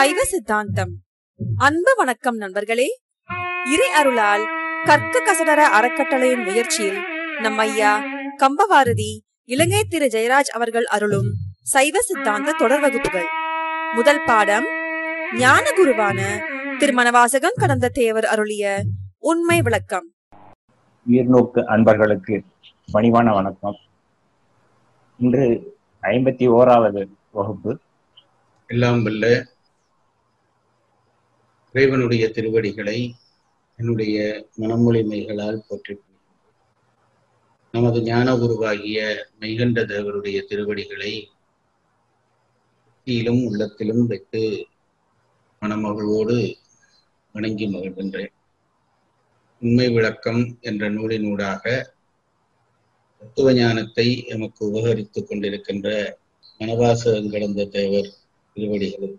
சைவ சித்தாந்தம் அன்பு வணக்கம் நண்பர்களே இறை அருளால் கற்க கசடர அறக்கட்டளையின் முயற்சியில் நம் ஐயா கம்பவாரதி இலங்கை திரு ஜெயராஜ் அவர்கள் அருளும் சைவ சித்தாந்த தொடர் வகுப்புகள் முதல் பாடம் ஞான குருவான திருமணவாசகம் கடந்த தேவர் அருளிய உண்மை விளக்கம் உயிர்நோக்கு அன்பர்களுக்கு பணிவான வணக்கம் இன்று ஐம்பத்தி ஓராவது வகுப்பு எல்லாம் வல்ல இறைவனுடைய திருவடிகளை என்னுடைய மனமொழிமைகளால் போற்றி நமது ஞான குருவாகிய மெய்கண்ட தேவருடைய திருவடிகளை புத்தியிலும் உள்ளத்திலும் வைத்து மனமகிழ்வோடு வணங்கி மகிழ்கின்றேன் உண்மை விளக்கம் என்ற நூலினூடாக தத்துவ ஞானத்தை எமக்கு உபகரித்துக் கொண்டிருக்கின்ற மனவாசகம் கடந்த தேவர் திருவடிகளுக்கும்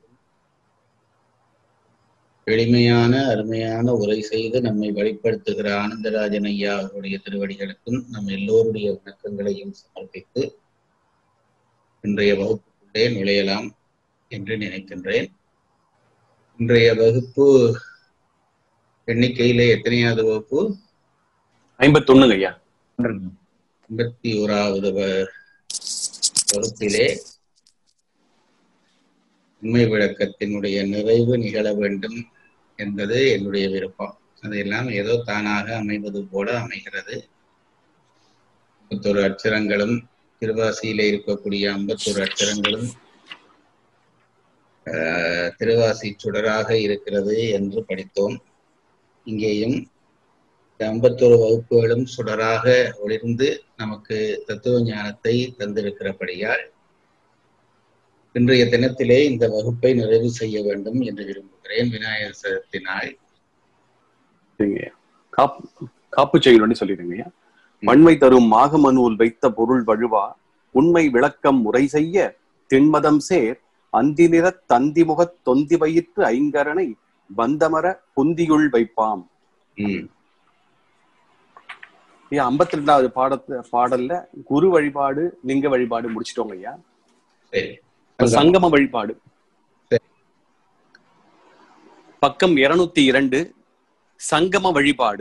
எளிமையான அருமையான உரை செய்து நம்மை வழிப்படுத்துகிற ஆனந்தராஜன் ஐயா அவருடைய திருவடிகளுக்கும் நம் எல்லோருடைய வணக்கங்களையும் சமர்ப்பித்து இன்றைய வகுப்புக்குள்ளே நுழையலாம் என்று நினைக்கின்றேன் இன்றைய வகுப்பு எண்ணிக்கையிலே எத்தனையாவது வகுப்பு ஐம்பத்தொன்னுங்க ஐயா ஐம்பத்தி ஓராவது வ- வகுப்பிலே உண்மை விளக்கத்தினுடைய நிறைவு நிகழ வேண்டும் என்பது என்னுடைய விருப்பம் அதையெல்லாம் ஏதோ தானாக அமைவது போல அமைகிறது ஐம்பத்தொரு அச்சரங்களும் திருவாசியிலே இருக்கக்கூடிய ஐம்பத்தொரு அச்சரங்களும் ஆஹ், திருவாசி சுடராக இருக்கிறது என்று படித்தோம் இங்கேயும் இந்த ஐம்பத்தொரு வகுப்புகளும் சுடராக ஒளிர்ந்து நமக்கு தத்துவ ஞானத்தை தந்திருக்கிறபடியால் இன்றைய தினத்திலே இந்த வகுப்பை நிறைவு செய்ய வேண்டும் என்று விரும்புகிறேன் விநாயகர் சதுர்த்தினால் சரிங்க ஐயா. காப்பு காப்பு செயலுன்னு சொல்லிடுங்க ஐயா மண்மை தரும் மாகம நூல் வைத்த பொருள் வழுவா உண்மை விளக்கம் முறை செய்ய திண்மதம் சேர் அந்தி நிறத் தந்தி முகத் தொந்தி வயிற்று ஐங்கரனை பந்தமர புந்தியுள் வைப்பாம் ம், ஐயா ஐம்பத்தி ரெண்டாவது பாடத்து பாடல்ல குரு வழிபாடு லிங்க வழிபாடு முடிச்சிட்டோங்க ஐயா சரி இப்ப சங்கம வழிபாடு சரி. பக்கம் இருநூத்தி இரண்டு சங்கம வழிபாடு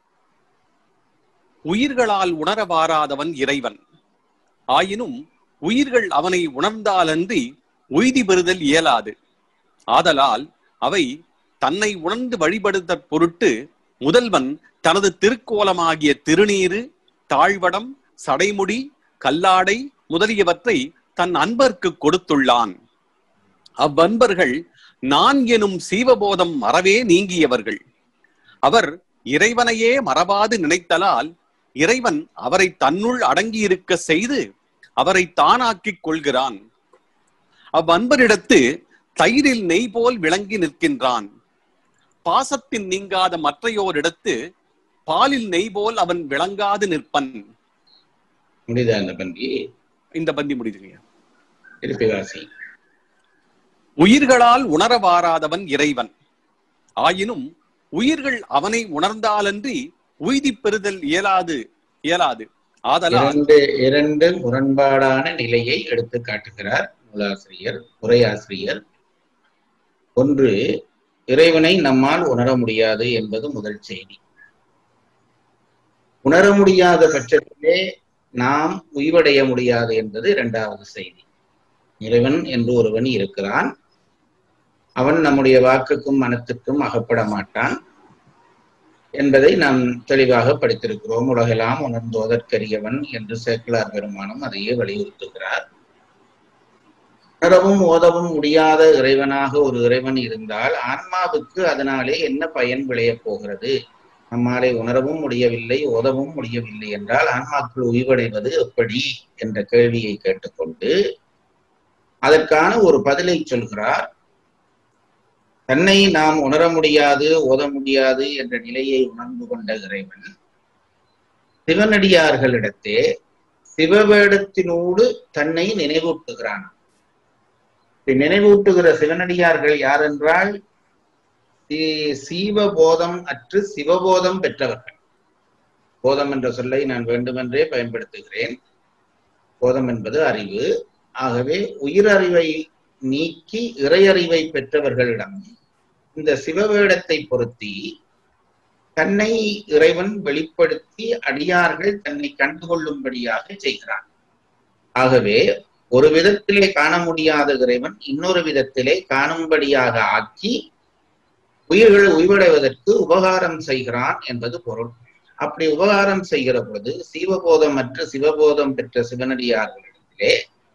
உயிர்களால் உணர வாராதவன் இறைவன் ஆயினும் உயிர்கள் அவனை உணர்ந்தாலன்றி உய்தி பெறுதல் இயலாது ஆதலால் அவை தன்னை உணர்ந்து வழிபடுதற் பொருட்டு முதல்வன் தனது திருக்கோலமாகிய திருநீறு தாழ்வடம் சடைமுடி கல்லாடை முதலியவற்றை தன் அன்பர்க்கு கொடுத்துள்ளான் அவ்வன்பர்கள் நான் எனும் சீவபோதம் மறவே நீங்கியவர்கள் அவர் இறைவனையே மறவாது நினைத்தலால் இறைவன் அவரை தன்னுள் அடங்கியிருக்க செய்து அவரை தானாக்கிக் கொள்கிறான் அவ்வன்பரிடத்து தயிரில் நெய் போல் விளங்கி நிற்கின்றான் பாசத்தின் நீங்காத மற்றையோரிடத்து பாலில் நெய் போல் அவன் விளங்காது நிற்பன் முடிதா அந்த பந்தி இந்த பந்தி முடிதுங்க திருப்பி வாசி உயிர்களால் உணர வாராதவன் இறைவன் ஆயினும் உயிர்கள் அவனை உணர்ந்தாலன்றி உய்தி பெறுதல் இயலாது இயலாது ஆதலால் இரண்டு இரண்டு முரண்பாடான நிலையை எடுத்து காட்டுகிறார் நூலாசிரியர் உரையாசிரியர் ஒன்று இறைவனை நம்மால் உணர முடியாது என்பது முதல் செய்தி உணர முடியாத பட்சத்திலே நாம் உய்வடைய முடியாது என்பது இரண்டாவது செய்தி இறைவன் என்று ஒருவன் இருக்கிறான் அவன் நம்முடைய வாக்குக்கும் மனத்துக்கும் அகப்பட மாட்டான் என்பதை நாம் தெளிவாக படித்திருக்கிறோம் உலகெல்லாம் உணர்ந்தோதற்கரியவன் என்று சேக்கிலார் பெருமானும் அதையே வலியுறுத்துகிறார் உணரவும் ஓதவும் முடியாத இறைவனாக ஒரு இறைவன் இருந்தால் ஆன்மாவுக்கு அதனாலே என்ன பயன் விளையப் போகிறது நம்மாலே உணரவும் முடியவில்லை ஓதவும் முடியவில்லை என்றால் ஆன்மாக்கள் உய்வடைவது எப்படி என்ற கேள்வியை கேட்டுக்கொண்டு அதற்கான ஒரு பதிலை சொல்கிறார் தன்னை நாம் உணர முடியாது ஓத முடியாது என்ற நிலையை உணர்ந்து கொண்ட இறைவன் சிவனடியார்களிடத்தே சிவவேடத்தினோடு தன்னை நினைவூட்டுகிறான் இப்படி நினைவூட்டுகிற சிவனடியார்கள் யார் என்றால் சி- சீவபோதம் அற்று சிவபோதம் பெற்றவர்கள் போதம் என்ற சொல்லை நான் வேண்டுமென்றே பயன்படுத்துகிறேன் போதம் என்பது அறிவு ஆகவே உயிர் அறிவை நீக்கி இறையறிவை பெற்றவர்களிடம் இந்த சிவவேடத்தை பொருத்தி தன்னை இறைவன் வெளிப்படுத்தி அடியார்கள் தன்னை கண்டுகொள்ளும்படியாக செய்கிறான் ஆகவே ஒரு விதத்திலே காண முடியாத இறைவன் இன்னொரு விதத்திலே காணும்படியாக ஆக்கி உயிர்கள் உய்வடைவதற்கு உபகாரம் செய்கிறான் என்பது பொருள் அப்படி உபகாரம் செய்கிற பொழுது சிவபோதமற்ற சிவபோதம் பெற்ற சிவனடியார்களிடத்திலே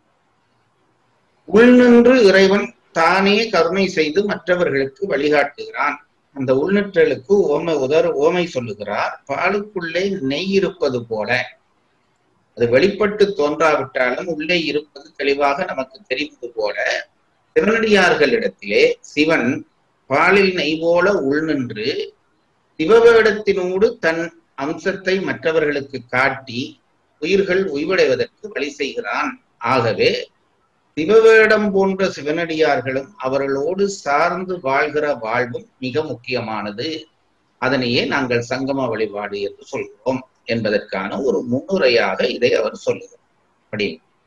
உள்நின்று இறைவன் தானே கருணை செய்து மற்றவர்களுக்கு வழிகாட்டுகிறான் அந்த உள்நிற்றலுக்கு ஓமை உதர் ஓமை சொல்லுகிறார் பாலுக்குள்ளே நெய் இருப்பது போல அது வெளிப்பட்டு தோன்றாவிட்டாலும் உள்ளே இருப்பது தெளிவாக நமக்கு தெரிவது போல சிவனடியார்களிடத்திலே சிவன் பாலில் நெய் போல உள்நின்று சிவவேடத்தினோடு தன் அம்சத்தை மற்றவர்களுக்கு காட்டி உயிர்கள் உய்வடைவதற்கு வழி செய்கிறான் ஆகவே சிவவேடம் போன்ற சிவனடியார்களும் அவர்களோடு சார்ந்து வாழ்கிற வாழ்வும் மிக முக்கியமானது அதனையே நாங்கள் சங்கம வழிபாடு என்று சொல்கிறோம் என்பதற்கான ஒரு முன்னுரையாக இதை அவர் சொல்லுகிறார் அப்படி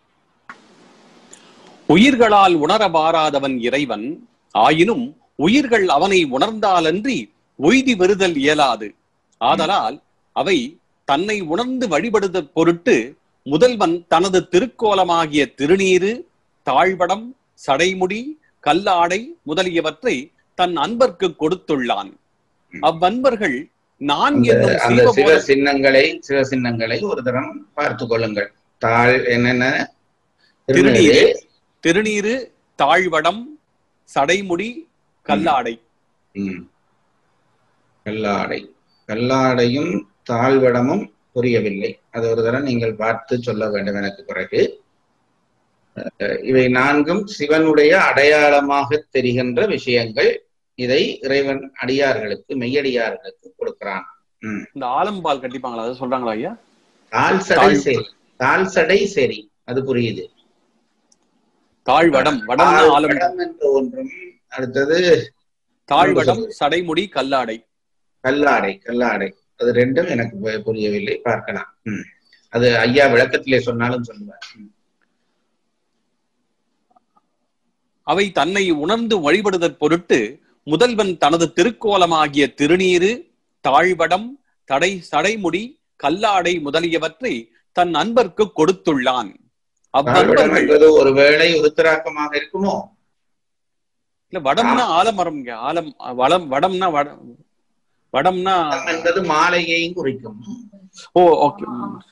உயிர்களால் உணர வாராதவன் இறைவன் ஆயினும் உயிர்கள் அவனை உணர்ந்தாலன்றி உய்தி வருதல் இயலாது ஆதலால் அவை தன்னை உணர்ந்து வழிபடுதற் பொருட்டு முதல்வன் தனது திருக்கோலமாகிய திருநீரு தாழ்வடம் சடைமுடி கல்லாடை முதலியவற்றை தன் அன்பர்க்கு கொடுத்துள்ளான் அவ்வன்பர்கள் நான் அந்த என்னும் அந்த சிவ சீவபோத சின்னங்களை சிவ சின்னங்களை ஒரு தரம் பார்த்து கொள்ளுங்கள் தாழ் என்னென்ன திருநீரு திருநீரு தாழ்வடம் சடைமுடி கல்லாடை ம். கல்லாடை கல்லாடையும் தாழ்வடமும் புரியவில்லை அது ஒரு தரம் நீங்கள் பார்த்து சொல்ல வேண்டும் எனக்கு பிறகு அஹ், இவை நான்கும் சிவனுடைய அடையாளமாக தெரிகின்ற விஷயங்கள் இதை இறைவன் அடியார்களுக்கு மெய்யடியார்களுக்கு கொடுக்கிறான் இந்த ஆலம்பால் கட்டிப்பாங்களா அதை சொல்றாங்களா ஐயா தாழ் சடை தாழ். சரி தாழ் சடை சரி அது புரியுது தாழ்வடம் வடம்னா தாழ் ஆலம் வடம் என்ற ஒன்றும் அடுத்தது தாழ்வடம் சடைமுடி கல்லாடை கல்லாடை கல்லாடை அது ரெண்டும் எனக்கு பு- புரியவில்லை பார்க்கலாம் ம். அது ஐயா விளக்கத்திலே சொன்னாலும் சொல்லுவார் ம். அவை தன்னை உணர்ந்து வழிபடுதற் பொருட்டு முதல்வன் தனது திருக்கோலமாகிய திருநீரு தாழ்வடம் தடை சடைமுடி கல்லாடை முதலியவற்றை தன் அன்பர்க்கு கொடுத்துள்ளான் தாழ்வடம் அவ்வன்பர்கள் என்பது ஒருவேளை உருத்திராக்கமாக இருக்குமோ இல்ல வடம்னா ஆலமரம் இங்க. ஆலம் வளம் வடம்னா வட வடம்னா என்பது மாலையையும் குறிக்கும் ஓ ஓகே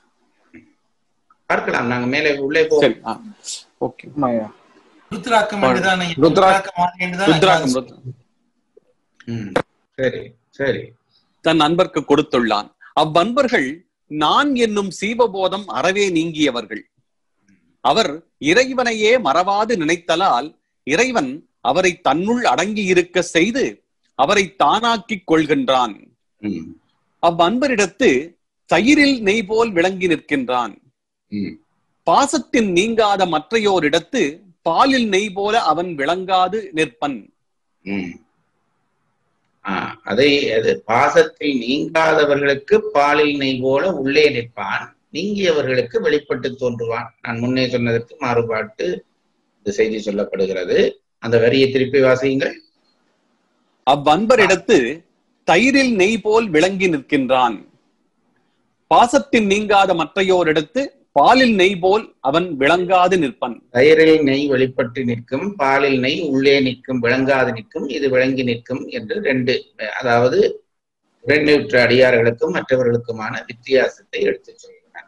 பார்க்கலாம் நாங்க மேலே உள்ளே போ சரி ஓகே ருத்ராக்கம் என்றுதான் ருத்ரா- ருத்ராக்கம் என்றுதான் ருத்ராக்கம் ருத்ரா- ம். சரி சரி தன் அன்பர்க்கு கொடுத்துள்ளான் அவ்வன்பர்கள் நான் என்னும் சீவபோதம் அறவே நீங்கியவர்கள் அவர் இறைவனையே மறவாது நினைத்தலால் இறைவன் அவரை தன்னுள் அடங்கி இருக்க செய்து அவரை தானாக்கிக் கொள்கின்றான் ம். அவ்வன்பரிடத்து தயிரில் நெய் போல் விளங்கி நிற்கின்றான் ம். பாசத்தின் நீங்காத மற்றையோரிடத்து பாலில் நெய் போல அவன் விளங்காது நிற்பன் ம். ஆ, அதை அது பாசத்தில் நீங்காதவர்களுக்கு பாலில் நெய் போல உள்ளே நிற்பான் நீங்கியவர்களுக்கு வெளிப்பட்டு தோன்றுவான் நான் முன்னே சொன்னதற்கு மாறுபாட்டு இந்த செய்தி சொல்லப்படுகிறது அந்த வரியை திருப்பி வாசியுங்கள் அவ்வன்பரிடத்து தயிரில் நெய் போல் விளங்கி நிற்கின்றான் பாசத்தின் நீங்காத மற்றையோரிடத்து பாலில் நெய் போல் அவன் விளங்காது நிற்பன் தயிரில் நெய் வெளிப்பட்டு நிற்கும் பாலில் நெய் உள்ளே நிற்கும் விளங்காது நிற்கும் இது விளங்கி நிற்கும் என்று ரெண்டு அதாவது உடனிற்ற அடியார்களுக்கும் மற்றவர்களுக்குமான வித்தியாசத்தை எடுத்துச் சொல்கிறார்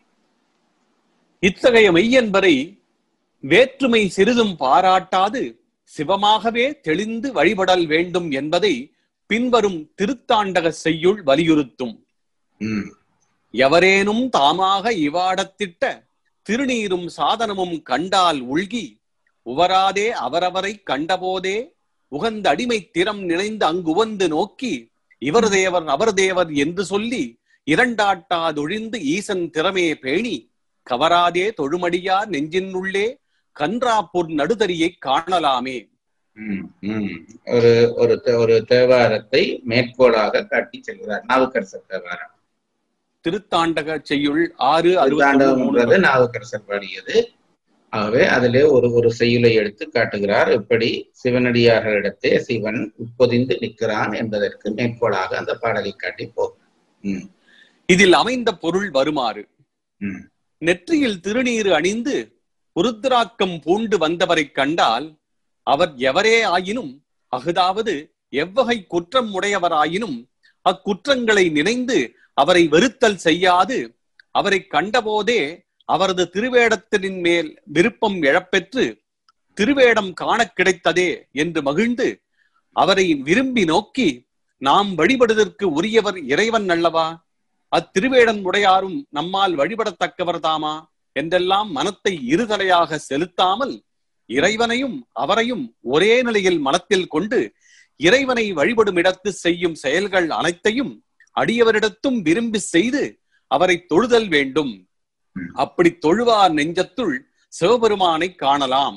இத்தகைய மெய்யன்பரை வேற்றுமை சிறிதும் பாராட்டாது சிவமாகவே தெளிந்து வழிபடல் வேண்டும் என்பதை பின்வரும் திருத்தாண்டக செய்யுள் வலியுறுத்தும் ம். எவரேனும் தாமாக இவாடத்திட்ட திருநீரும் சாதனமும் கண்டால் உள்கி உவராதே அவரவரை கண்டபோதே உகந்த அடிமை திறம் நினைந்து அங்குவந்து நோக்கி இவர் தேவர் அவர் தேவர் என்று சொல்லி இரண்டாட்டாதொழிந்து ஈசன் திறமே பேணி கவராதே தொழுமடியார் நெஞ்சின் உள்ளே கன்றாப்பூர் நடுதறியை காணலாமே ம், ம். ஒரு ஒரு தே- ஒரு தேவாரத்தை மேற்கோளாக காட்டி செல்கிறார் நாவுக்கரசர் தேவாரம் திருத்தாண்டக செய்யுள் ஆறு அறுபத்தி தாண்டவம்ன்றது மூணு நாவுக்கரசர் பாடியது ஆகவே அதிலே ஒரு ஒரு செய்யுளை எடுத்து காட்டுகிறார் எப்படி சிவனடியார்களிடத்தே சிவன் உட்பொதிந்து நிற்கிறான் என்பதற்கு மேற்கோளாக அந்த பாடலை காட்டி போகும் ம், இதில் அமைந்த பொருள் வருமாறு ம், நெற்றியில் திருநீறு அணிந்து உருத்திராக்கம் பூண்டு வந்தவரைக் கண்டால் அவர் எவரே ஆயினும் அஃதாவது எவ்வகை குற்றம் உடையவராயினும் அக்குற்றங்களை நினைந்து அவரை வெறுத்தல் செய்யாது அவரை கண்டபோதே அவரது திருவேடத்தின் மேல் விருப்பம் எழப்பெற்று திருவேடம் காணக் கிடைத்ததே என்று மகிழ்ந்து அவரை விரும்பி நோக்கி நாம் வழிபடுவதற்கு உரியவர் இறைவன் அல்லவா அத்திருவேடன் உடையாரும் நம்மால் வழிபடத்தக்கவர் தாமா என்றெல்லாம் மனத்தை இருதலையாக செலுத்தாமல் இறைவனையும் அவரையும் ஒரே நிலையில் மனத்தில் கொண்டு இறைவனை வழிபடும் இடத்து செய்யும் செயல்கள் அனைத்தையும் அடியவரிடத்தும் விரும்பி செய்து அவரை தொழுதல் வேண்டும் அப்படி தொழுவார் நெஞ்சத்துள் சிவபெருமானை காணலாம்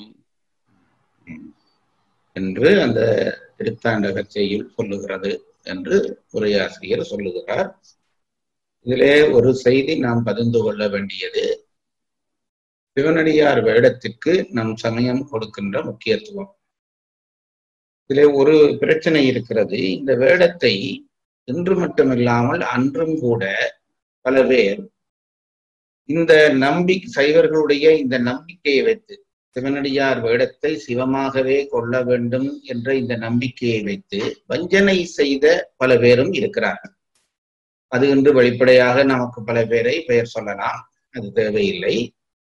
என்று அந்த திருத்தாண்டக செய்யுள் சொல்லுகிறது என்று உரையாசிரியர் சொல்லுகிறார் இதிலே ஒரு செய்தி நாம் பகிர்ந்து கொள்ள வேண்டியது சிவனடியார் வேடத்திற்கு நம் சமயம் கொடுக்கின்ற முக்கியத்துவம் இதிலே ஒரு பிரச்சனை இருக்கிறது இந்த வேடத்தை இன்று மட்டுமில்லாமல் அன்றும் கூட பல பேர் இந்த நம்பி சைவர்களுடைய இந்த நம்பிக்கையை வைத்து சிவனடியார் வேடத்தை சிவமாகவே கொள்ள வேண்டும் என்ற இந்த நம்பிக்கையை வைத்து வஞ்சனை செய்த பல பேரும் இருக்கிறார்கள் அது இன்று வெளிப்படையாக நமக்கு பல பேரை பெயர் சொல்லலாம் அது தேவையில்லை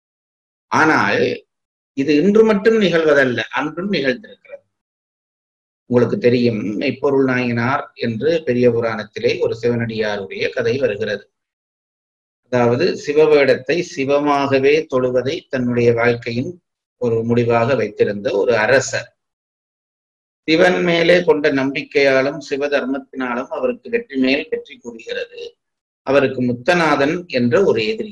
ஆனால் இது இன்று மட்டும் நிகழ்வதல்ல அன்றும் நிகழ்ந்திருக்கிறது உங்களுக்கு தெரியும் மெய்ப்பொருள் நாயனார் என்று பெரிய புராணத்திலே ஒரு சிவனடியாருடைய கதை வருகிறது அதாவது சிவவேடத்தை சிவமாகவே தொழுவதை தன்னுடைய வாழ்க்கையின் ஒரு முடிவாக வைத்திருந்த ஒரு அரசர் சிவன் மேலே கொண்ட நம்பிக்கையாலும் சிவ தர்மத்தினாலும் அவருக்கு வெற்றி மேல் வெற்றி கூறுகிறது அவருக்கு முத்தநாதன் என்ற ஒரு எதிரி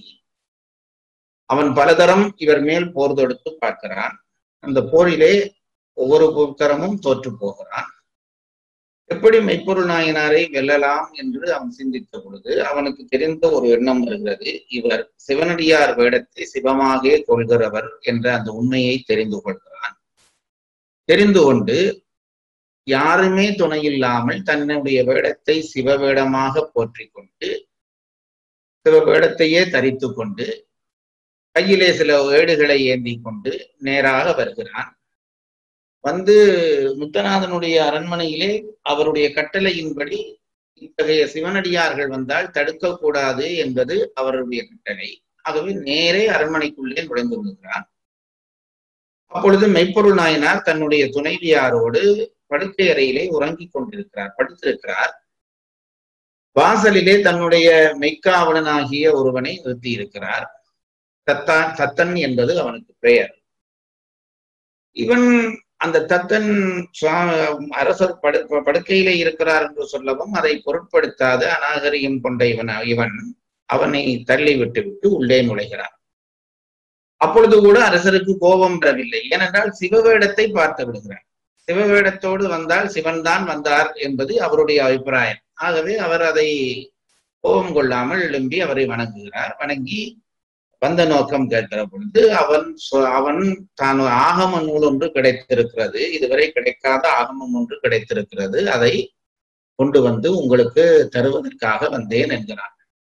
அவன் பலதரம் இவர் மேல் போர் தொடுத்து பார்க்கிறான் அந்த போரிலே ஒவ்வொரு தரமும் தோற்று போகிறான் எப்படி மெய்ப்பொருள் நாயனாரை வெல்லலாம் என்று அவன் சிந்தித்த பொழுது அவனுக்கு தெரிந்த ஒரு எண்ணம் வருகிறது இவர் சிவனடியார் வேடத்தை சிவமாக கொள்கிறவர் என்ற அந்த உண்மையை தெரிந்து கொள்கிறான் தெரிந்து கொண்டு யாருமே துணையில்லாமல் தன்னுடைய வேடத்தை சிவவேடமாக போற்றிக் கொண்டு சிவ வேடத்தையே தரித்து கொண்டு கையிலே சில ஏடுகளை ஏந்தி கொண்டு நேராக வருகிறான் வந்து முத்தநாதனுடைய அரண்மனையிலே அவருடைய கட்டளையின்படி இத்தகைய சிவனடியார்கள் வந்தால் தடுக்கக்கூடாது என்பது அவருடைய கட்டளை ஆகவே நேரே அரண்மனைக்குள்ளே நுழைந்து விடுகிறான் அப்பொழுது மெய்ப்பொருள் நாயனார் தன்னுடைய துணைவியாரோடு படுக்கை அறையிலே உறங்கிக் கொண்டிருக்கிறார் படுத்திருக்கிறார் வாசலிலே தன்னுடைய மெய்க்காவலனாகிய ஒருவனை நிறுத்தி இருக்கிறார் தத்தான் தத்தன் என்பது அவனுக்கு பெயர் இவன் அந்த தத்தன் அரசர் படு படுக்கையிலே இருக்கிறார் என்று சொல்லவும் அதை பொருட்படுத்தாத அநாகரியம் கொண்ட இவன் இவன் அவனை தள்ளி விட்டு விட்டு உள்ளே நுழைகிறான் அப்பொழுது கூட அரசருக்கு கோபம் வரவில்லை ஏனென்றால் சிவவேடத்தை பார்த்து விடுகிறார் சிவவேடத்தோடு வந்தால் சிவன் தான் வந்தார் என்பது அவருடைய அபிப்பிராயம் ஆகவே அவர் அதை கோபம் கொள்ளாமல் எழும்பி அவரை வணங்குகிறார் வணங்கி வந்த நோக்கம் கேட்கிற பொழுது அவன் அவன் தான் ஆகம நூல் ஒன்று கிடைத்திருக்கிறது இதுவரை கிடைக்காத ஆகமம் ஒன்று கிடைத்திருக்கிறது அதை கொண்டு வந்து உங்களுக்கு தருவதற்காக வந்தேன் என்கிறார்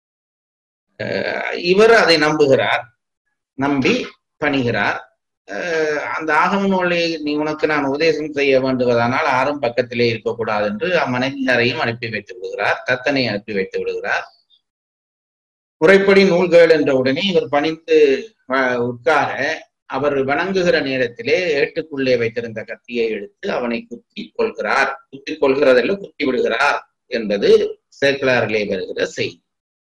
இவர் அதை நம்புகிறார் நம்பி பணிகிறார் அந்த ஆகம நூலை நீ உனக்கு நான் உபதேசம் செய்ய வேண்டுவதானால் யாரும் பக்கத்திலே இருக்கக்கூடாது என்று அம்மனைவியாரையும் அனுப்பி வைத்து விடுகிறார் தத்தனை அனுப்பி வைத்து விடுகிறார் முறைப்படி நூல்கள் என்ற உடனே இவர் பணிந்து உட்கார அவர் வணங்குகிற நேரத்திலே ஏட்டுக்குள்ளே வைத்திருந்த கத்தியை எடுத்து அவனை குத்தி கொள்கிறார் குத்தி கொள்கிறதல்ல குத்தி விடுகிறார் என்பது சேக்கலாரிலே வருகிற செய்தி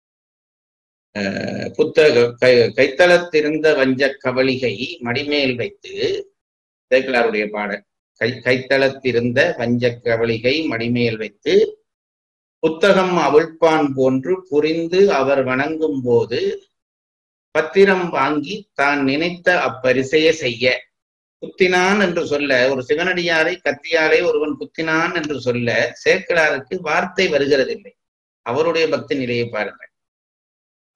புத்தக கை கைத்தளத்திருந்த வஞ்ச கவலிகை மடிமேல் வைத்து சேக்கலாருடைய பாடல் கை கைத்தளத்திருந்த வஞ்ச கவலிகை மடிமேல் வைத்து புத்தகம் அவிழ்ப்பான் போன்று புரிந்து அவர் வணங்கும் போது பத்திரம் வாங்கி தான் நினைத்த அப்பரிசையை செய்ய குத்தினான் என்று சொல்ல ஒரு சிவனடியாரை கத்தியாலே ஒருவன் குத்தினான் என்று சொல்ல சேக்கலாருக்கு வார்த்தை வருகிறதில்லை அவருடைய பக்தி நிலையை பாருங்கள்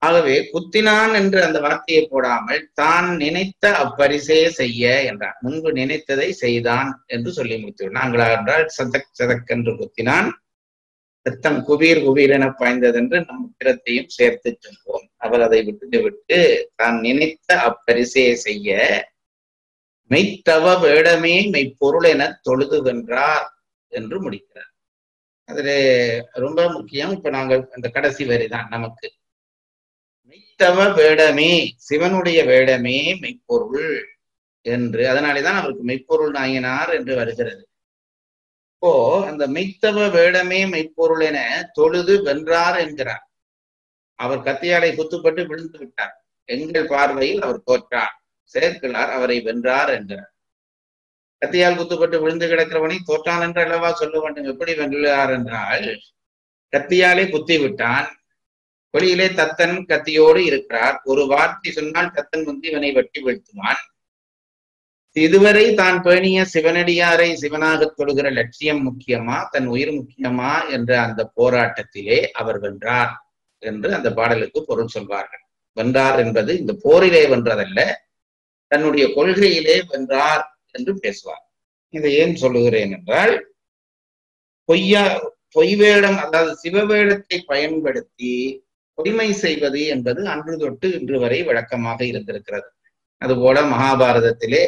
ஆகவே குத்தினான் என்று அந்த வார்த்தையை போடாமல் தான் நினைத்த அப்பரிசே செய்ய என்றார் முன்பு நினைத்ததை செய்தான் என்று சொல்லி முடித்து நாங்களா என்றால் சதக் சதக் என்று குத்தினான் ரத்தம் குபீர் குபீர் என பாய்ந்ததென்று நம் பிறத்தையும் சேர்த்து சொல்வோம் அவர் அதை விட்டு விட்டு தான் நினைத்த அப்பரிசே செய்ய மெய்த்தவ வேடமே மெய்ப்பொருள் என தொழுது வென்றார் என்று முடிக்கிறார் அதுல ரொம்ப முக்கியம் இப்ப நாங்கள் அந்த கடைசி வரிதான் நமக்கு மெய்த்தவ வேடமே சிவனுடைய வேடமே மெய்ப்பொருள் என்று அதனாலேதான் அவருக்கு மெய்ப்பொருள் நாயனார் என்று வருகிறது இப்போ அந்த மெய்த்தவ வேடமே மெய்ப்பொருள் என தொழுது வென்றார் என்கிறார் அவர் கத்தியாலை குத்துப்பட்டு விழுந்து விட்டார் எங்கள் பார்வையில் அவர் தோற்றார் சேர்க்கிறார் அவரை வென்றார் என்கிறார் கத்தியால் குத்துப்பட்டு விழுந்து கிடக்கிறவனை தோற்றான் என்று அல்லவா சொல்ல வேண்டும் எப்படி வென்றார் என்றால் கத்தியாலே குத்தி விட்டான் வெளியிலே தத்தன் கத்தியோடு இருக்கிறார் ஒரு வார்த்தை சொன்னால் தத்தன் வந்து இவனை வெட்டி வீழ்த்துவான் இதுவரை தான் பேணிய சிவனடியாரை சிவனாக தொழுகிற லட்சியம் முக்கியமா தன் உயிர் முக்கியமா என்ற அந்த போராட்டத்திலே அவர் வென்றார் என்று அந்த பாடலுக்கு பொருள் சொல்வார்கள் வென்றார் என்பது இந்த போரிலே வென்றதல்ல தன்னுடைய கொள்கையிலே வென்றார் என்று பேசுவார் இதை ஏன் சொல்லுகிறேன் என்றால் பொய்யா பொய் வேடம் அதாவது சிவவேடத்தை பயன்படுத்தி பொய்மை செய்வது என்பது அன்று தொட்டு இன்று வரை வழக்கமாக இருந்திருக்கிறது அதுபோல மகாபாரதத்திலே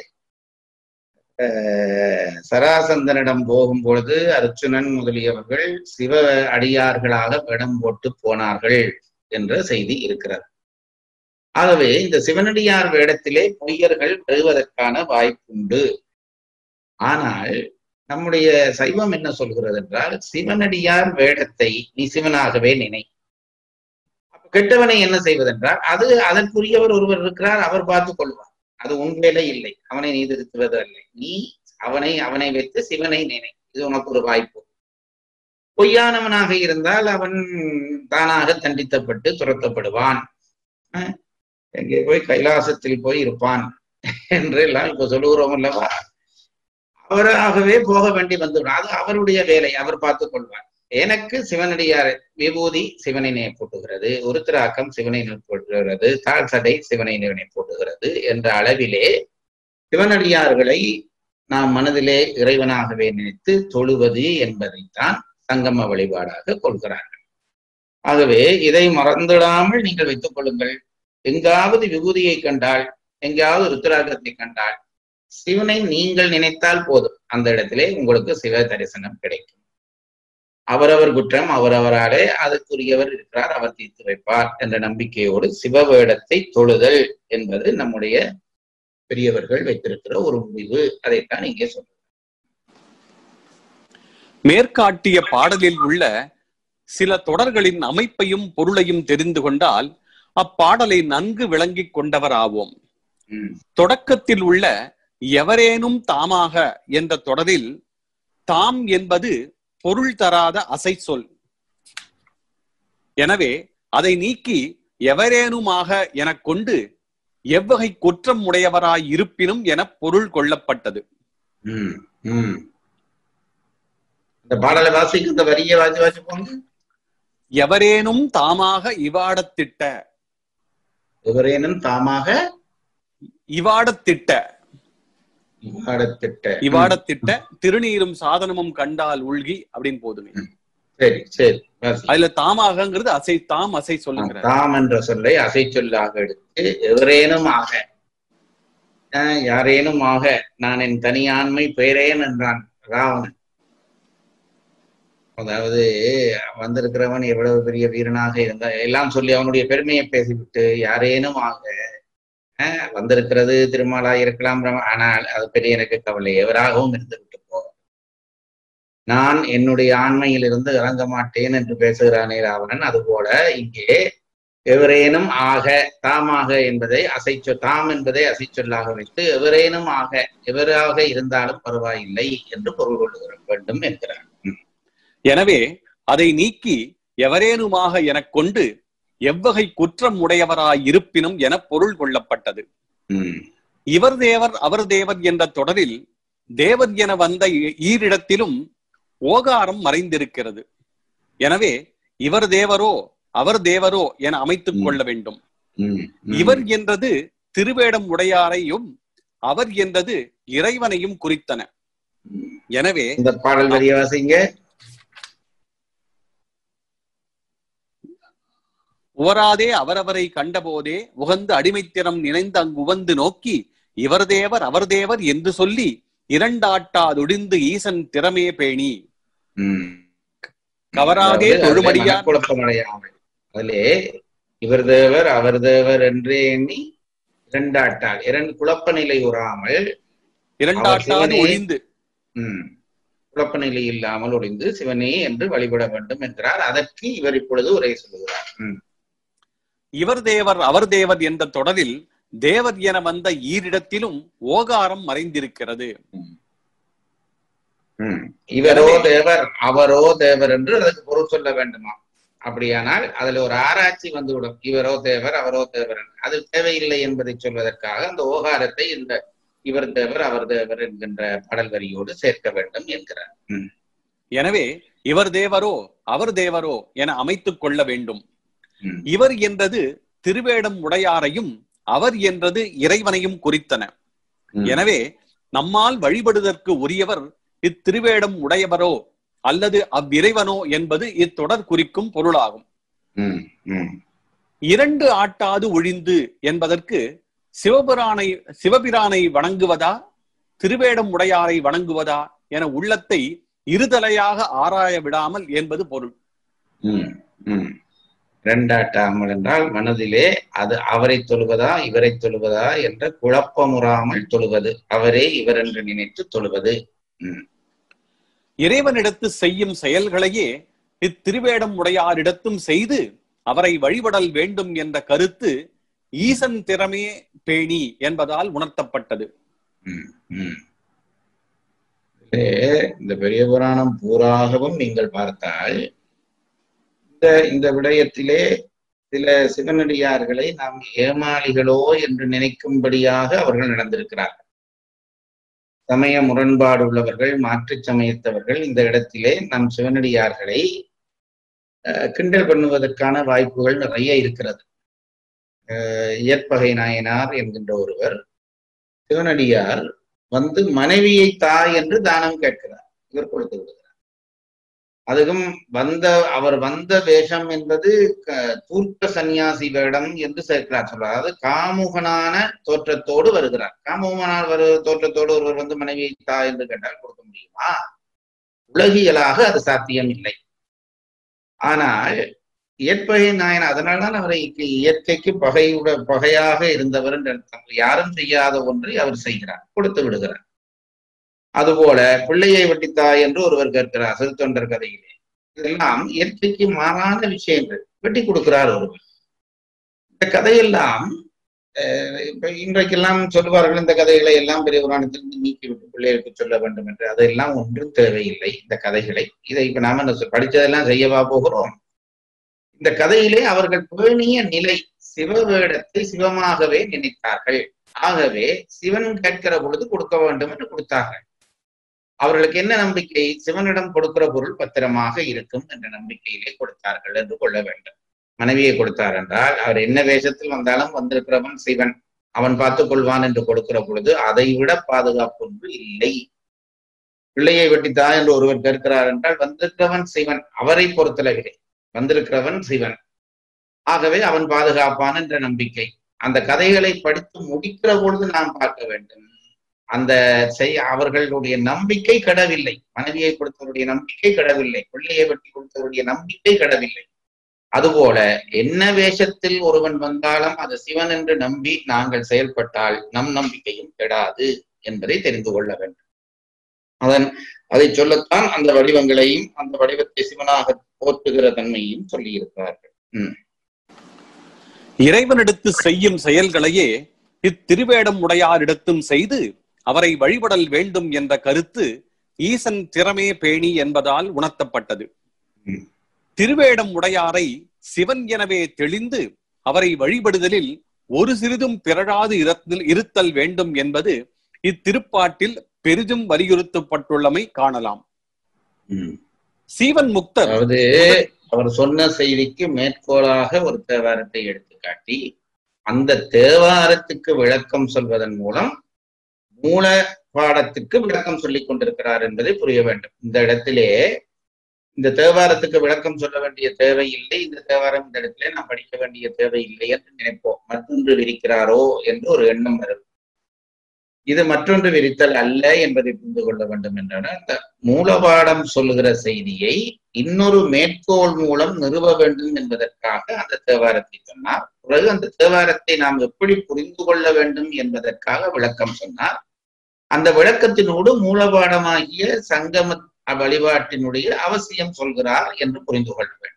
சராசந்தனிடம் போகும் பொழுது அர்ச்சுனன் முதலியவர்கள் சிவ அடியார்களாக வேடம் போட்டு போனார்கள் என்ற செய்தி இருக்கிறது ஆகவே இந்த சிவனடியார் வேடத்திலே பொய்யர்கள் வருவதற்கான வாய்ப்புண்டு ஆனால் நம்முடைய சைவம் என்ன சொல்கிறது என்றால் சிவனடியார் வேடத்தை நீ சிவனாகவே நினை அப்ப கெட்டவனை என்ன செய்வதென்றால் அது அதற்குரியவர் ஒருவர் இருக்கிறார் அவர் பார்த்து கொள்வார் அது உன் வேலை இல்லை அவனை நீ திருத்துவது அல்ல நீ அவனை அவனை வைத்து சிவனை நினை இது உனக்கு ஒரு வாய்ப்பு பொய்யானவனாக இருந்தால் அவன் தானாக தண்டித்தப்பட்டு துரத்தப்படுவான் எங்கே போய் கைலாசத்தில் போய் இருப்பான் என்று எல்லாம் இப்ப சொல்லுகிறோம் அல்லவா அவராகவே போக வேண்டி வந்துவிடும் அது அவருடைய வேலை அவர் பார்த்துக் கொள்வார் எனக்கு சிவனடியார் விபூதி சிவனை நினை போட்டுகிறது உருத்திராக்கம் சிவனை போட்டுகிறது தாழ் சடை சிவனை நினை போட்டுகிறது என்ற அளவிலே சிவனடியார்களை நாம் மனதிலே இறைவனாகவே நினைத்து தொழுவது என்பதைத்தான் சங்கம வழிபாடாக கொள்கிறார்கள் ஆகவே இதை மறந்துடாமல் நீங்கள் வைத்துக் கொள்ளுங்கள் எங்காவது விபூதியை கண்டால் எங்காவது ருத்ராகத்தை கண்டால் சிவனை நீங்கள் நினைத்தால் போதும் அந்த இடத்திலே உங்களுக்கு சிவ தரிசனம் கிடைக்கும் அவரவர் குற்றம் அவரவராலே அதுக்குரியவர் இருக்கிறார் அவர் தீர்த்து வைப்பார் என்ற நம்பிக்கையோடு சிவவேடத்தை தொழுதல் என்பது நம்முடைய பெரியவர்கள் வைத்திருக்கிற ஒரு முடிவு அதைத்தான் இங்கே சொல்றேன் மேற்காட்டிய பாடலில் உள்ள சில தொடர்களின் அமைப்பையும் பொருளையும் தெரிந்து கொண்டால் அப்பாடலை நன்கு விளங்கிக் கொண்டவர் ஆவோம் தொடக்கத்தில் உள்ள எவரேனும் தாமாக என்ற தொடரில் தாம் என்பது பொருள் தராத அசை சொல் எனவே அதை நீக்கி எவரேனுமாக எனக் கொண்டு எவ்வகை குற்றம் உடையவராய் இருப்பினும் என பொருள் கொள்ளப்பட்டது இந்த பாடலை வாசிக்க இந்த வரிய வாசி வாசி போங்க எவரேனும் தாமாக இவாடத்திட்ட எவரேனும் தாமாக இவாடத்திட்ட இவ்வாடத்திட்ட இவாடத்திட்ட திருநீரும் சாதனமும் கண்டால் உள்கி அப்படின்னு போதுங்க சரி சரி வாசி. அதுல தாமாகங்கிறது அசை தாம் அசை சொல்லுங்கிற தாம் என்ற சொல்லை அசை சொல்லாக எடுத்து எவரேனும் ஆக அஹ், யாரேனும் ஆக நான் என் தனியாண்மை பெயரேன் என்றான் ராவணன் அதாவது வந்திருக்கிறவன் எவ்வளவு பெரிய வீரனாக இருந்தா எல்லாம் சொல்லி அவனுடைய பெருமையை பேசிவிட்டு யாரேனும் ஆக அஹ், வந்திருக்கிறது திருமாலா இருக்கலாம் பிரம்ம- ஆனால் அது பெரிய எனக்கு கவலை எவராகவும் இருந்து விட்டு போ நான் என்னுடைய ஆண்மையில் இருந்து இறங்க மாட்டேன் என்று பேசுகிறானே ராவணன் அதுபோல இங்கே எவரேனும் ஆக தாமாக என்பதை அசைச்சொ தாம் என்பதை அசைச்சொல்லாக வைத்து எவரேனும் ஆக எவராக இருந்தாலும் பரவாயில்லை என்று பொருள் கொள்ளுகிற வேண்டும் என்கிறார் எனவே அதை நீக்கி எவரேனுமாக எனக் கொண்டு எவ்வகை குற்றம் உடையவராய் இருப்பினும் என பொருள் கொள்ளப்பட்டது உம் இவர் தேவர் அவர் தேவர் என்ற தொடரில் தேவர் என வந்த ஈ- ஈரிடத்திலும் ஓகாரம் மறைந்திருக்கிறது எனவே இவர் தேவரோ அவர் தேவரோ என அமைத்துக் ம். கொள்ள வேண்டும் ம், ம். இவர் என்றது திருவேடம் உடையாரையும் அவர் என்றது இறைவனையும் குறித்தன ம். எனவே இந்த பாடல் வரிய வாசிங்க உவராதே அவரவரை கண்டபோதே உகந்து அடிமைத்திறம் நினைந்து அங்கு உவந்து நோக்கி இவர் தேவர் அவர் தேவர் என்று சொல்லி இரண்டாட்டாதுடிந்து ஈசன் திறமே பேணி ம். கவராதே அதாவது அதுல தொழுமடியார் மனக்குழப்பமடையாமல் அதிலே இவர் தேவர் அவர் தேவர் என்று எண்ணி இரண்டாட்டால் இரண்டு குழப்ப நிலை உறாமல் இரண்டாட்டாது சிவனே. ஒழிந்து ம், குழப்ப நிலை இல்லாமல் ஒளிந்து சிவனே என்று வழிபட வேண்டும் என்கிறார் அதற்கு இவர் இப்பொழுது உரை சொல்லுகிறார் ம், இவர் தேவர் அவர் தேவர் என்ற தொடரில் தேவர் என வந்த ஈரிடத்திலும் ஓகாரம் மறைந்திருக்கிறது ம். இவரோ எனவே- தேவர் அவரோ தேவர் என்று அதற்கு பொருள் சொல்ல வேண்டுமா அப்படியானால் அதுல ஒரு ஆராய்ச்சி வந்துவிடும் இவரோ தேவர் அவரோ தேவர் என்று. அது தேவையில்லை என்பதை சொல்வதற்காக அந்த ஓகாரத்தை இந்த இவர் தேவர் அவர் தேவர் என்கின்ற பாடல் வரியோடு சேர்க்க வேண்டும் என்கிறார் ம். எனவே இவர் தேவரோ அவர் தேவரோ என அமைத்துக் கொள்ள வேண்டும் ம். இவர் என்றது திருவேடம் உடையாரையும் அவர் என்றது இறைவனையும் குறித்தன ம். எனவே நம்மால் வழிபடுதற்கு உரியவர் இத்திருவேடம் உடையவரோ அல்லது அவ்விறைவனோ என்பது இத்தொடர் குறிக்கும் பொருளாகும் ம். ம். இரண்டு ஆட்டாது ஒழிந்து என்பதற்கு சிவபிரானை சிவபிரானை வணங்குவதா திருவேடம் உடையாரை வணங்குவதா என உள்ளத்தை இருதலையாக ஆராய விடாமல் என்பது பொருள் ம். ம். இரண்டாட்டாமல் என்றால் மனதிலே அது அவரை தொழுவதா இவரை தொழுவதா என்ற குழப்பமுறாமல் தொழுவது அவரே இவர் என்று நினைத்து தொழுவது இறைவனிடத்து செய்யும் செயல்களையே இத்திருவேடம் உடையாரிடத்தும் செய்து அவரை வழிபடல் வேண்டும் என்ற கருத்து ஈசன் திறமே பேணி என்பதால் உணர்த்தப்பட்டது ம், ம். இதிலே இந்த பெரிய புராணம் பூராகவும் நீங்கள் பார்த்தால் இந்த இந்த விடயத்திலே சில சிவனடியார்களை நாம் ஏமாளிகளோ என்று நினைக்கும்படியாக அவர்கள் நடந்திருக்கிறார்கள் சமய முரண்பாடு உள்ளவர்கள் மாற்றுச் சமயத்தவர்கள் இந்த இடத்திலே நம் சிவனடியார்களை அஹ், கிண்டல் பண்ணுவதற்கான வாய்ப்புகள் நிறைய இருக்கிறது அஹ், இயற்பகை நாயனார் என்கின்ற ஒருவர் சிவனடியார் வந்து மனைவியை தாய் என்று தானம் கேட்கிறார் இவர் கொடுத்து விடுகிறார் அதுவும் வந்த அவர் வந்த வேஷம் என்பது க- தூர்க்க சந்நியாசி வேடம் என்று சேர்க்கிறார் சொல்றார் அதாவது காமுகனான தோற்றத்தோடு வருகிறார் காமுகனான வரு தோற்றத்தோடு ஒருவர் வந்து மனைவியை தாய் என்று கேட்டால் கொடுக்க முடியுமா உலகியலாக அது சாத்தியம் இல்லை ஆனால் இயற்பகை நாயன் அதனால்தான் அவரை இயற்கைக்கு பகையுட பகையாக இருந்தவர் என்று அர்த்தம் யாரும் செய்யாத ஒன்றை அவர் செய்கிறார் கொடுத்து விடுகிறார் அதுபோல பிள்ளையை வெட்டித்தாய் என்று ஒருவர் கேட்கிறார் சிறுத்தொண்டர் கதையிலே இதெல்லாம் இயற்கைக்கு மாறான விஷயங்கள் வெட்டி கொடுக்கிறார் ஒருவர் இந்த கதையெல்லாம் அஹ், இப்ப இன்றைக்கெல்லாம் சொல்லுவார்கள் இந்த கதைகளை எல்லாம் பெரிய புராணத்திலிருந்து நீக்கி விட்டு பிள்ளைகளுக்கு சொல்ல வேண்டும் என்று அதெல்லாம் ஒன்றும் தேவையில்லை இந்த கதைகளை இதை இப்ப நாம என்ன சொல்- படிச்சதெல்லாம் செய்யவா போகிறோம் இந்த கதையிலே அவர்கள் பேணிய நிலை சிவ வேடத்தை சிவமாகவே நினைத்தார்கள் ஆகவே சிவன் கேட்கிற பொழுது கொடுக்க வேண்டும் என்று கொடுத்தார்கள் அவர்களுக்கு என்ன நம்பிக்கை சிவனிடம் கொடுக்கிற பொருள் பத்திரமாக இருக்கும் என்ற நம்பிக்கையிலே கொடுத்தார்கள் என்று கொள்ள வேண்டும் மனைவியை கொடுத்தார் என்றால் அவர் என்ன வேஷத்தில் வந்தாலும் வந்திருக்கிறவன் சிவன் அவன் பார்த்துக் கொள்வான் என்று கொடுக்கிற பொழுது அதை விட பாதுகாப்பு ஒன்று இல்லை பிள்ளையை வெட்டித்தா என்று ஒருவர் கேட்கிறார் என்றால் வந்திருக்கிறவன் சிவன் அவரை பொறுத்தளவிலே வந்திருக்கிறவன் சிவன் ஆகவே அவன் பாதுகாப்பான் என்ற நம்பிக்கை அந்த கதைகளை படித்து முடிக்கிற பொழுது நாம் பார்க்க வேண்டும் அந்த செய் அவர்களுடைய நம்பிக்கை கெடவில்லை மனைவியை கொடுத்தவருடைய நம்பிக்கை கெடவில்லை பிள்ளையை வெட்டி கொடுத்தவருடைய நம்பிக்கை கெடவில்லை அதுபோல என்ன வேஷத்தில் ஒருவன் வந்தாலும் அது சிவன் என்று நம்பி நாங்கள் செயல்பட்டால் நம் நம்பிக்கையும் கெடாது என்பதை தெரிந்து கொள்ள வேண்டும் அதன் அதை சொல்லத்தான் அந்த வடிவங்களையும் அந்த வடிவத்தை சிவனாக போற்றுகிற தன்மையையும் சொல்லியிருக்கிறார்கள் இறைவனிடத்து செய்யும் செயல்களையே இத்திருவேடம் உடையாரிடத்தும் செய்து அவரை வழிபடல் வேண்டும் என்ற கருத்து ஈசன் திறமே பேணி என்பதால் உணர்த்தப்பட்டது ம். திருவேடம் உடையாரை சிவன் எனவே தெளிந்து அவரை வழிபடுதலில் ஒரு சிறிதும் பிறழாது இருத்தல் இருத்தல் வேண்டும் என்பது இத்திருப்பாட்டில் பெரிதும் வலியுறுத்தப்பட்டுள்ளமை காணலாம் ம். சீவன் முக்தர் அதாவது அவர் சொன்ன செய்திக்கு மேற்கோளாக ஒரு தேவாரத்தை எடுத்து காட்டி அந்த தேவாரத்துக்கு விளக்கம் சொல்வதன் மூலம் மூல பாடத்துக்கு விளக்கம் சொல்லிக் கொண்டிருக்கிறார் என்பதை புரிய வேண்டும் இந்த இடத்திலே இந்த தேவாரத்துக்கு விளக்கம் சொல்ல வேண்டிய தேவை இல்லை இந்த தேவாரம் இந்த இடத்திலே நாம் படிக்க வேண்டிய தேவை இல்லை என்று நினைப்போம் மற்றொன்று விரிக்கிறாரோ என்று ஒரு எண்ணம் வரும் இது மற்றொன்று விரித்தல் அல்ல என்பதை புரிந்து கொள்ள வேண்டும் என்றால் அந்த மூலபாடம் சொல்லுகிற செய்தியை இன்னொரு மேற்கோள் மூலம் நிறுவ வேண்டும் என்பதற்காக அந்த தேவாரத்தை சொன்னார் பிறகு அந்த தேவாரத்தை நாம் எப்படி புரிந்து கொள்ள வேண்டும் என்பதற்காக விளக்கம் சொன்னார் அந்த விளக்கத்தினோடு மூலபாடமாகிய சங்கம வழிபாட்டினுடைய அவசியம் சொல்கிறார் என்று புரிந்து கொள்ள வேண்டும்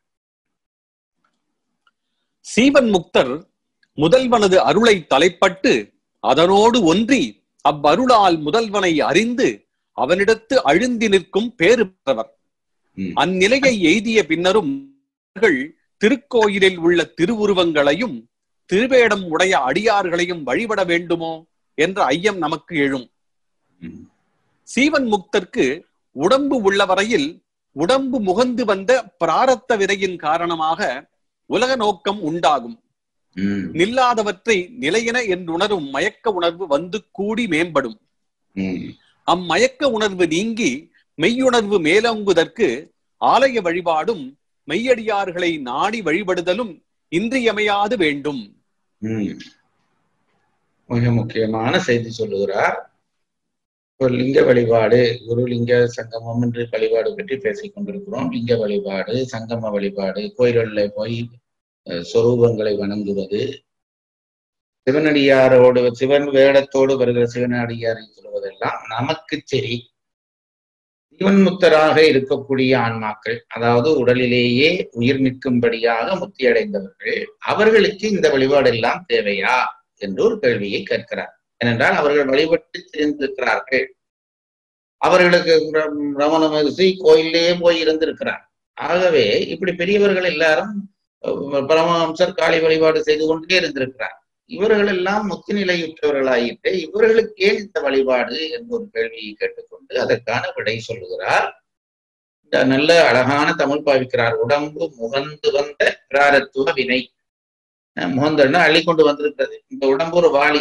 சீவன் முக்தர் முதல்வனது அருளை தலைப்பட்டு அதனோடு ஒன்றி அவ்வருளால் முதல்வனை அறிந்து அவனிடத்து அழுந்தி நிற்கும் பேறு பெற்றவர் ம். அந்நிலையை எய்திய பின்னரும் அவர்கள் திருக்கோயிலில் உள்ள திருவுருவங்களையும் திருவேடம் உடைய அடியார்களையும் வழிபட வேண்டுமோ என்ற ஐயம் நமக்கு எழும் ம். சீவன் முக்தர்க்கு உடம்பு உள்ள வரையில் உடம்பு முகந்து வந்த பிராரத்த விதையின் காரணமாக உலக நோக்கம் உண்டாகும் ம். நில்லாதவற்றை நிலையென என்றுணரும் மயக்க உணர்வு வந்து கூடி மேம்படும் ம். அம்மயக்க உணர்வு நீங்கி மெய்யுணர்வு மேலோங்குதற்கு ஆலய வழிபாடும் மெய்யடியார்களை நாடி வழிபடுதலும் இன்றியமையாது வேண்டும் ம். மிக முக்கியமான செய்தி சொல்லுகிறார் ஒரு லிங்க வழிபாடு குரு லிங்க சங்கமம் என்று வழிபாடு பற்றி பேசிக் கொண்டிருக்கிறோம் லிங்க வழிபாடு சங்கம வழிபாடு கோயில்களில் போய் அஹ், சொரூபங்களை வணங்குவது சிவனடியாரோடு சிவன் வேடத்தோடு வருகிற சிவனடியாரை சொல்வதெல்லாம் நமக்கு சரி ஜீவன் முக்தராக இருக்கக்கூடிய ஆன்மாக்கள் அதாவது உடலிலேயே உயிர் நிற்கும்படியாக முத்தியடைந்தவர்கள் அவர்களுக்கு இந்த வழிபாடு எல்லாம் தேவையா என்று ஒரு கேள்வியை கேட்கிறார் ஏனென்றால் அவர்கள் வழிபட்டு தெரிந்திருக்கிறார்கள் அவர்களுக்கு ர- ரமண மகர்ஷி கோயிலே போய் இருந்திருக்கிறார் ஆகவே இப்படி பெரியவர்கள் எல்லாரும் அஹ், பரமஹம்சர் காளி வழிபாடு செய்து கொண்டே இருந்திருக்கிறார் இவர்கள் எல்லாம் முத்து நிலையுற்றவர்களாயிட்டு இவர்களுக்கு ஏன் இந்த வழிபாடு என்ற ஒரு கேள்வியை கேட்டுக்கொண்டு அதற்கான விடை சொல்லுகிறார் இந்த நல்ல அழகான தமிழ் பாவிக்கிறார் உடம்பு முகந்து வந்த பிராரத்துவ வினை அஹ் முகந்தன்னா அள்ளி கொண்டு வந்திருக்கிறது இந்த உடம்பு ஒரு வாளி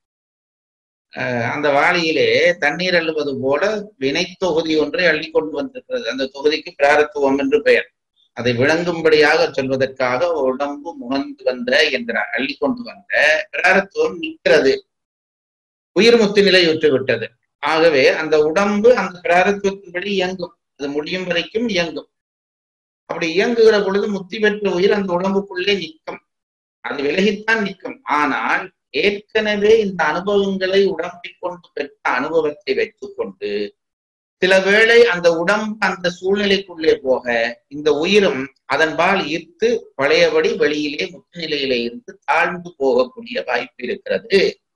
அஹ் அந்த வாளியிலே தண்ணீர் அள்ளுவது போல வினை தொகுதி ஒன்றை அள்ளி கொண்டு வந்திருக்கிறது அந்த தொகுதிக்கு பிராரத்துவம் என்று பெயர் அதை விளங்கும்படியாக சொல்வதற்காக உடம்பு முகந்து வந்த என்கிறார் அள்ளி கொண்டு வந்த பிராரத்துவம் நிற்கிறது உயிர் முத்து நிலை உற்று விட்டது ஆகவே அந்த உடம்பு அந்த பிராரத்துவத்தின்படி இயங்கும் அது முடியும் வரைக்கும் இயங்கும் அப்படி இயங்குகிற பொழுது முத்தி பெற்ற உயிர் அந்த உடம்புக்குள்ளே நிற்கும் அது விலகித்தான் நிற்கும் ஆனால் ஏற்கனவே இந்த அனுபவங்களை உடம்பில் கொண்டு பெற்ற அனுபவத்தை வைத்துக்கொண்டு சில வேளை அந்த உடம்பு அந்த சூழ்நிலைக்குள்ளே போக இந்த உயிரும் அதன்பால் ஈர்த்து பழையபடி வெளியிலே முத்து நிலையிலே இருந்து தாழ்ந்து போகக்கூடிய வாய்ப்பு இருக்கிறது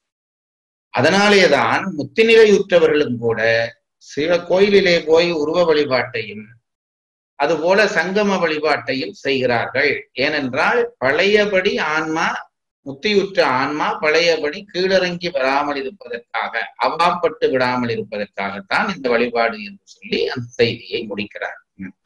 அதனாலேதான் முத்துநிலையுற்றவர்களும் கூட சில கோயிலிலே போய் உருவ வழிபாட்டையும் அதுபோல சங்கம வழிபாட்டையும் செய்கிறார்கள் ஏனென்றால் பழையபடி ஆன்மா முத்தியுற்ற ஆன்மா பழையபடி கீழிறங்கி வராமல் இருப்பதற்காக அவாப்பட்டு விடாமல் இருப்பதற்காகத்தான் இந்த வழிபாடு என்று சொல்லி அந்த செய்தியை முடிக்கிறார்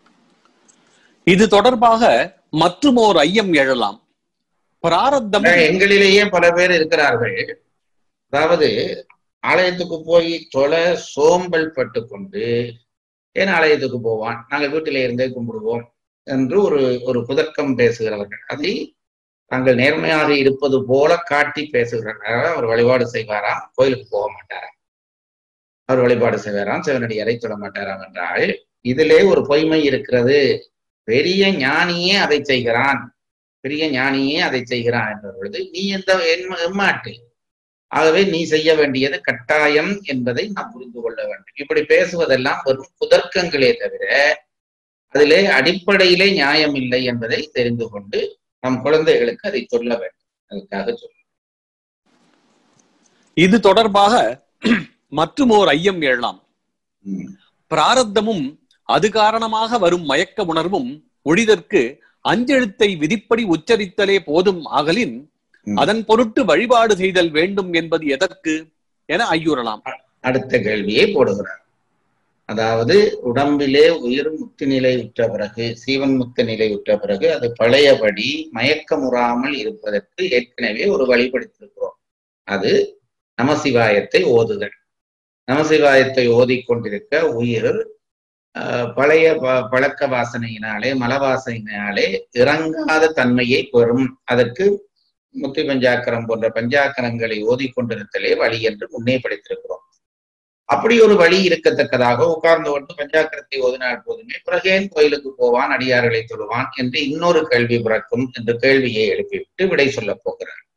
இது தொடர்பாக மற்றுமோர் ஐயம் எழலாம் பிராரத்தம் எங்களிலேயே பல பேர் இருக்கிறார்கள் அதாவது ஆலயத்துக்கு போய் தொலை சோம்பல் பட்டு கொண்டு ஏன் ஆலயத்துக்கு போவான் நாங்க வீட்டிலே இருந்தே கும்பிடுவோம் என்று ஒரு ஒரு குதர்க்கம் பேசுகிறவர்கள் அதை தாங்கள் நேர்மையாக இருப்பது போல காட்டி பேசுகிறார்கள் அதாவது அவர் வழிபாடு செய்வாராம் கோயிலுக்கு போக மாட்டாராம் அவர் வழிபாடு செய்வாராம் சிவனடியாரை தொட மாட்டாராம் என்றால் இதிலே ஒரு பொய்மை இருக்கிறது பெரிய ஞானியே அதை செய்கிறான் பெரிய ஞானியே அதை செய்கிறான் என்ற பொழுது நீ எந்த எம்ம- எம்மாட்டு ஆகவே நீ செய்ய வேண்டியது கட்டாயம் என்பதை நாம் புரிந்து கொள்ள வேண்டும் இப்படி பேசுவதெல்லாம் வெறும் குதர்க்கங்களே தவிர அதிலே அடிப்படையிலே நியாயம் இல்லை என்பதை தெரிந்து கொண்டு நம் குழந்தைகளுக்கு அதை சொல்ல வேண்டும் அதுக்காக சொல்ல இது தொடர்பாக மற்றுமோர் ஐயம் எழலாம் ம். பிராரத்தமும் அது காரணமாக வரும் மயக்க உணர்வும் ஒழிதற்கு அஞ்செழுத்தை விதிப்படி உச்சரித்தலே போதும் ஆகலின் ம். அதன் பொருட்டு வழிபாடு செய்தல் வேண்டும் என்பது எதற்கு என ஐயுறலாம் அடுத்த கேள்வியை போடுகிறார் அதாவது உடம்பிலே உயிர் முத்து நிலை உற்ற பிறகு சீவன் முத்து நிலை உற்ற பிறகு அது பழையபடி மயக்கமுறாமல் இருப்பதற்கு ஏற்கனவே ஒரு வழிபடுத்திருக்கிறோம் அது நமசிவாயத்தை ஓதுதல் நமசிவாயத்தை ஓதிக்கொண்டிருக்க உயிர் ஆஹ், பழைய ப- பழக்க வாசனையினாலே மலவாசனையினாலே இறங்காத தன்மையை பெறும் அதற்கு முத்தி பஞ்சாக்கரம் போன்ற பஞ்சாக்கரங்களை ஓதிக்கொண்டிருத்தலே வழி என்று முன்னே படித்திருக்கிறோம் அப்படி ஒரு வழி இருக்கத்தக்கதாக உட்கார்ந்து கொண்டு பஞ்சாக்கரத்தை ஓதினால் போதுமே பிறகேன் கோயிலுக்கு போவான் அடியார்களை தொழுவான் என்று இன்னொரு கேள்வி பிறக்கும் என்ற கேள்வியை எழுப்பிவிட்டு விடை சொல்லப் போகிறார்